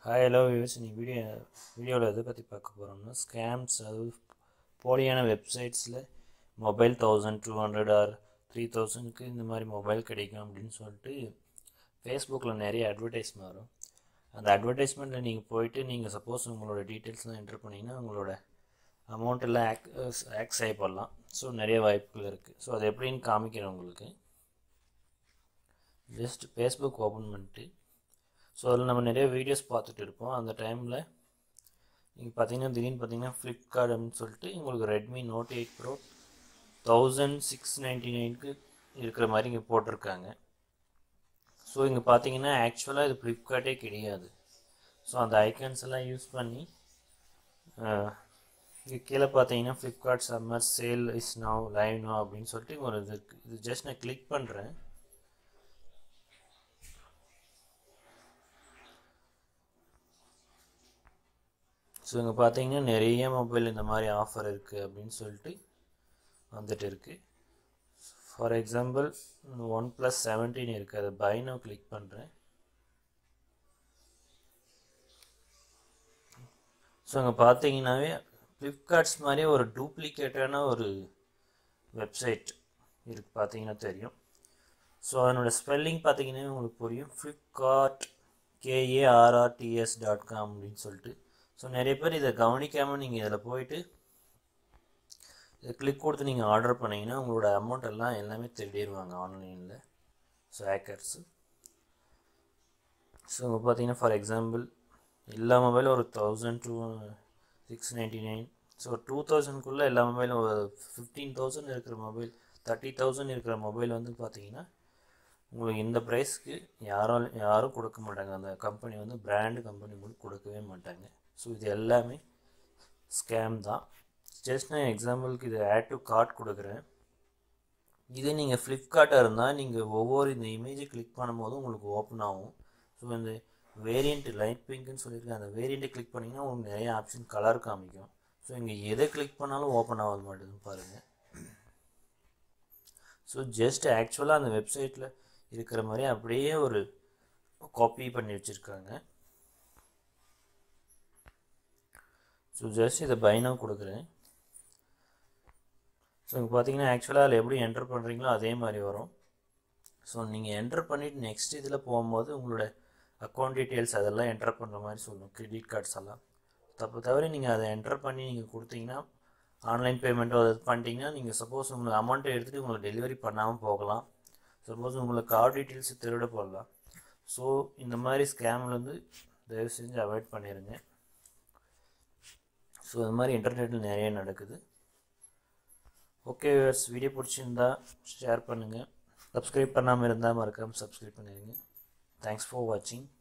hi hello views நீ video வீடியோவில் எதை பற்றி பார்க்க போகிறோம்னா ஸ்கேம்ஸ் அது போலியான வெப்சைட்ஸில் mobile thousand two hundred or three தௌசண்ட்க்கு இந்த மாதிரி மொபைல் கிடைக்கும் அப்படின்னு சொல்லிட்டு ஃபேஸ்புக்கில் நிறைய அட்வர்டைஸ்மெண்ட் வரும் அந்த அட்வர்டைஸ்மெண்ட்டில் நீங்கள் போயிட்டு நீங்கள் சப்போஸ் உங்களோட டீட்டெயில்ஸ்லாம் என்டர் பண்ணிங்கன்னா உங்களோட அமௌண்ட் எல்லாம் ஆக் ஆக்ஸ் பண்ணலாம் ஸோ நிறைய வாய்ப்புகள் இருக்குது ஸோ அது எப்படின்னு காமிக்கிறேன் உங்களுக்கு ஜஸ்ட் ஃபேஸ்புக் ஓப்பன் பண்ணிட்டு ஸோ அதில் நம்ம நிறைய வீடியோஸ் பார்த்துட்டு இருப்போம் அந்த டைமில் நீங்கள் பார்த்தீங்கன்னா திடீர்னு பார்த்தீங்கன்னா ஃப்ளிப்கார்ட் அப்படின்னு சொல்லிட்டு உங்களுக்கு Redmi note eight pro thousand six ninety நைனுக்கு இருக்கிற மாதிரி இங்கே போட்டிருக்காங்க ஸோ இங்கே பார்த்தீங்கன்னா ஆக்சுவலாக இது ஃப்ளிப்கார்ட்டே கிடையாது ஸோ அந்த ஐக்கன்ஸ் எல்லாம் யூஸ் பண்ணி இங்கே கீழே பார்த்தீங்கன்னா Flipkart summer sale is now live no அப்படின்னு சொல்லிட்டு ஒரு இது இருக்குது இது ஜஸ்ட் நான் கிளிக் பண்ணுறேன் ஸோ இங்கே பார்த்தீங்கன்னா நிறைய மொபைல் இந்த மாதிரி ஆஃபர் இருக்குது அப்படின்னு சொல்லிட்டு வந்துட்டு இருக்குது for example one plus seventeen இருக்குது அதை பைனோ கிளிக் பண்ணுறேன் ஸோ அங்கே பார்த்தீங்கன்னாவே ஃப்ளிப்கார்ட்ஸ் மாதிரியே ஒரு டூப்ளிகேட்டான ஒரு வெப்சைட் இருக்குது பார்த்தீங்கன்னா தெரியும் ஸோ அதனோட ஸ்பெல்லிங் பார்த்தீங்கன்னா உங்களுக்கு புரியும் ஃப்ளிப்கார்ட் கேஏஆர்ஆர்டிஎஸ் டாட் காம் அப்படின்னு சொல்லிட்டு ஸோ நிறைய பேர் இதை கவனிக்காமல் நீங்கள் இதில் போயிட்டு இதை கிளிக் கொடுத்து நீங்கள் ஆர்டர் பண்ணிங்கன்னா உங்களோட அமௌண்ட் எல்லாம் எல்லாமே திருடிடுவாங்க ஆன்லைனில் ஸோ ஹேக்கர்ஸு ஸோ இப்போ பார்த்தீங்கன்னா ஃபார் எக்ஸாம்பிள் எல்லா மொபைலும் ஒரு thousand two six ninety nine so two தௌசண்ட்குள்ளே எல்லா மொபைலும் ஒரு ஃபிஃப்டீன் தௌசண்ட் இருக்கிற மொபைல் தேர்ட்டி தௌசண்ட் இருக்கிற மொபைல் வந்து பார்த்தீங்கன்னா உங்களுக்கு இந்த ப்ரைஸ்க்கு யாரும் யாரும் கொடுக்க மாட்டாங்க அந்த கம்பெனி வந்து பிராண்டு கம்பெனி உங்களுக்கு கொடுக்கவே மாட்டாங்க ஸோ இது எல்லாமே ஸ்கேம் தான் ஜஸ்ட் நான் எக்ஸாம்பிளுக்கு இது ஆட் டு கார்ட் கொடுக்குறேன் இதே நீங்கள் ஃப்ளிப்கார்ட்டாக இருந்தால் நீங்கள் ஒவ்வொரு இந்த இமேஜை கிளிக் பண்ணும்போதும் உங்களுக்கு ஓப்பன் ஆகும் ஸோ இந்த வேரியண்ட் லைட் பிங்க்னு சொல்லியிருக்கேன் அந்த வேரியண்ட்டை கிளிக் பண்ணிங்கன்னா உங்களுக்கு நிறைய ஆப்ஷன் கலர் காமிக்கும் ஸோ இங்கே எதை கிளிக் பண்ணாலும் ஓப்பன் ஆக மாட்டேதுன்னு பாருங்கள் ஸோ ஜஸ்ட் ஆக்சுவலாக அந்த வெப்சைட்டில் இருக்கிற மாதிரி அப்படியே ஒரு காப்பி பண்ணி வச்சுருக்காங்க ஸோ ஜஸ்ட் இதை பைனாக கொடுக்குறேன் ஸோ இங்கே பார்த்தீங்கன்னா ஆக்சுவலாக அதில் எப்படி என்டர் பண்ணுறீங்களோ அதே மாதிரி வரும் ஸோ நீங்கள் என்டர் பண்ணிவிட்டு நெக்ஸ்ட் இதில் போகும்போது உங்களோட அக்கௌண்ட் டீட்டெயில்ஸ் அதெல்லாம் என்டர் பண்ணுற மாதிரி சொல்லும் கிரெடிட் கார்ட்ஸ் எல்லாம் தப்பு தவிர நீங்கள் அதை என்டர் பண்ணி நீங்கள் கொடுத்தீங்கன்னா ஆன்லைன் பேமெண்ட்டோ அதை பண்ணிட்டீங்கன்னா நீங்கள் சப்போஸ் உங்களுக்கு அமௌண்ட்டை எடுத்துகிட்டு உங்களுக்கு டெலிவரி பண்ணாமல் போகலாம் சப்போஸ் உங்களுக்கு கார்டு டீட்டெயில்ஸ் திருட போடலாம் ஸோ இந்த மாதிரி ஸ்கேம்லேருந்து தயவு செஞ்சு அவாய்ட் பண்ணிடுங்க ஸோ இது மாதிரி இன்டர்நெட்டில் நிறைய நடக்குது ஓகே வியூவர்ஸ் வீடியோ பிடிச்சிருந்தா ஷேர் பண்ணுங்கள் சப்ஸ்கிரைப் பண்ணாமல் இருந்தால் மறக்காமல் சப்ஸ்கிரைப் பண்ணிடுங்க தேங்க்ஸ் ஃபார் வாட்சிங்